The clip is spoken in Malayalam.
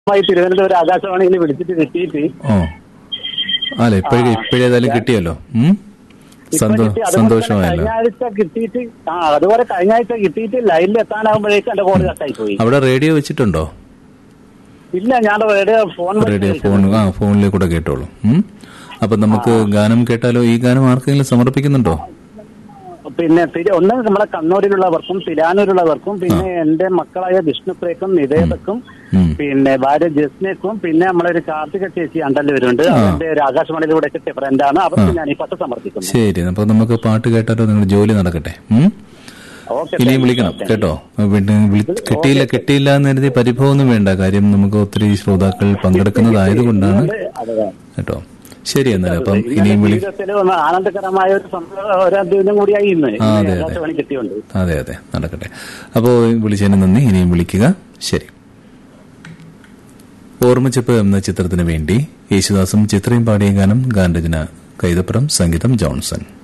ായി തിരുവനന്തപുരം ആകാശവാണിയിൽ വിളിച്ചിട്ട് കിട്ടിയിട്ട് ഓ അല്ല ഇപ്പോഴേ ഇപ്പോഴേതായാലും കിട്ടിയല്ലോ ഉം? ഇപ്പൊ സന്തോ കിട്ടി. അതുപോലെ തന്നെ സന്തോഷമായല്ലോ കഴിഞ്ഞ ആഴ്ച കിട്ടിയിട്ട് ആ അതുപോലെ കഴിഞ്ഞ ആഴ്ച കിട്ടിയിട്ട് ലൈനിൽ എത്താനാകുമ്പോഴേക്കും എന്റെ കോൾ കട്ടായി പോയി അവിടെ റേഡിയോ വെച്ചിട്ടുണ്ടോ ഇല്ല ഞാൻ റേഡിയോ ഫോൺ വഴി റേഡിയോ കേൾക്കുന്നു. ഫോൺ ആ ഫോണിൽ കൂടെ കേട്ടോളൂ ഉം? അപ്പൊ നമുക്ക് ഗാനം കേട്ടാലോ ഈ ഗാനം ആർക്കെങ്കിലും സമർപ്പിക്കുന്നുണ്ടോ പിന്നെ തിരു- ഒന്ന് നമ്മളെ കണ്ണൂരിലുള്ളവർക്കും തിരാനൂരുള്ളവർക്കും പിന്നെ എന്റെ മക്കളായ വിഷ്ണുപ്രേക്കും നിവേദക്കും ഉം. പിന്നെ ഭാര്യ ജസ്നയ്ക്കും പിന്നെ നമ്മളെ ഒരു കാർത്തിക ചേച്ചി അണ്ടല്ലൂരുണ്ട് അവന്റെ ഒരു ആകാശവാണിയിലൂടെ കിട്ടിയ ഫ്രണ്ടാണ് അവർക്ക് ഞാൻ ഈ പട്ട് സമർപ്പിക്കുന്നു ശരി അപ്പൊ നമുക്ക് പാട്ട് കേട്ടാലോ നിങ്ങളുടെ ജോലി നടക്കട്ടെ ഉം? ഓക്കെ ഇനിയും വിളിക്കണം കേട്ടോ പിന്നെ വിളി- കിട്ടിയില്ല കിട്ടിയില്ല എന്ന് കരുതി പരിഭവമൊന്നും വേണ്ട കാര്യം നമുക്ക് ഒത്തിരി ശ്രോതാക്കൾ പങ്കെടുക്കുന്നതായതുകൊണ്ടാണ് അതെ കേട്ടോ ശരി എന്നാൽ അപ്പം ഇനിയും വിളി ജീവിതത്തിൽ ഒന്ന് ആനന്ദകരമായ ഒരു സംഭവം ഒരു ദിനം കൂടിയായി ഇന്ന് ആ, അതെ, അതെ. ആകാശവാണി കിട്ടിയുണ്ട് അതെ അതെ നടക്കട്ടെ അപ്പോൾ വിളിച്ചതിന് നന്ദി ഇനിയും വിളിക്കുക ശരി ഓർമ്മച്ചപ്പ് എന്ന ചിത്രത്തിന് വേണ്ടി യേശുദാസും ചിത്രയും പാടിയ ഗാനം ഗാനരചന കൈതപ്പുറം സംഗീതം ജോൺസൺ